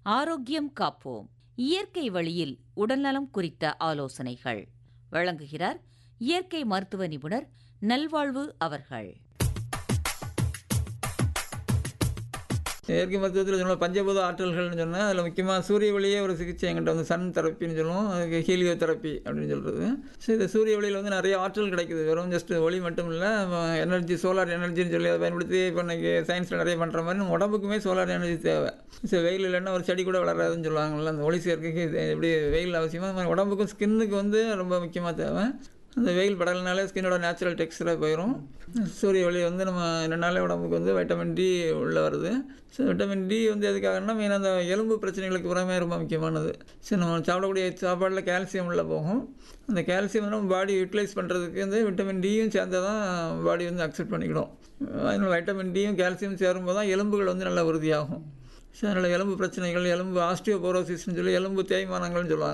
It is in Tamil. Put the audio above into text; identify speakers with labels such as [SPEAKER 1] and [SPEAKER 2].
[SPEAKER 1] ஆரோக்கியம் காப்போம் இயற்கை வழியில் உடல்நலம் குறித்த ஆலோசனைகள் வழங்குகிறார் இயற்கை மருத்துவ நிபுணர் நல்வாழ்வு அவர்கள்
[SPEAKER 2] இயற்கை மருத்துவத்தில் சொன்னால் பஞ்சபூத ஆற்றல்கள்னு சொன்னால் அதில் முக்கியமாக சூரிய ஒளியே ஒரு சிகிச்சை எங்கிட்ட வந்து சன் தெரப்பின்னு சொல்லுவோம் அதுக்கு ஹீலியோ தெரப்பி அப்படின்னு சொல்கிறது ஸோ இந்த சூரிய ஒளியில் வந்து நிறைய ஆற்றல் கிடைக்குது வெறும் ஜஸ்ட் ஒளி மட்டும் இல்லை எனர்ஜி சோலார் எனர்ஜின்னு சொல்லி அதை பயன்படுத்தி இப்போ இன்னைக்கு சயின்ஸில் நிறைய பண்ணுற மாதிரி நம்ம உடம்புக்குமே சோலார் எனர்ஜி தேவை ஸோ வெயில் இல்லைன்னா ஒரு செடி கூட வளராதுன்னு சொல்லுவாங்கள்ல அந்த ஒளி சேர்க்கைக்கு இது எப்படி வெயில் அவசியமாக அது மாதிரி உடம்புக்கும் ஸ்கின்னுக்கு வந்து ரொம்ப முக்கியமாக தேவை அந்த வெயில் படலைனாலே ஸ்கின்னோட நேச்சுரல் டெக்ஸ்டராக போயிடும் சூரிய ஒளி வந்து நம்ம ரெண்டு உடம்புக்கு வந்து வைட்டமின் டி உள்ளே வருது ஸோ விட்டமின் டி வந்து எதுக்காகனா மெயினாக அந்த எலும்பு பிரச்சனைகளுக்கு புறமே ரொம்ப முக்கியமானது ஸோ நம்ம சாப்பிடக்கூடிய சாப்பாடில் கால்சியம் உள்ளே போகும் அந்த கால்சியம் வந்து நம்ம பாடி யூட்டிலைஸ் பண்ணுறதுக்கு வந்து விட்டமின் டியும் சேர்ந்து தான் பாடி வந்து அக்செப்ட் பண்ணிக்கிடும் அதனால் வைட்டமின் டியும் கால்சியம் சேரும்போது தான் எலும்புகள் வந்து நல்லா உறுதியாகும் ஸோ அதனால் எலும்பு பிரச்சனைகள் எலும்பு ஆஸ்டியோபோரோசிஸ்னு சொல்லி எலும்பு தேய்மானங்கள்னு சொல்லுவாங்க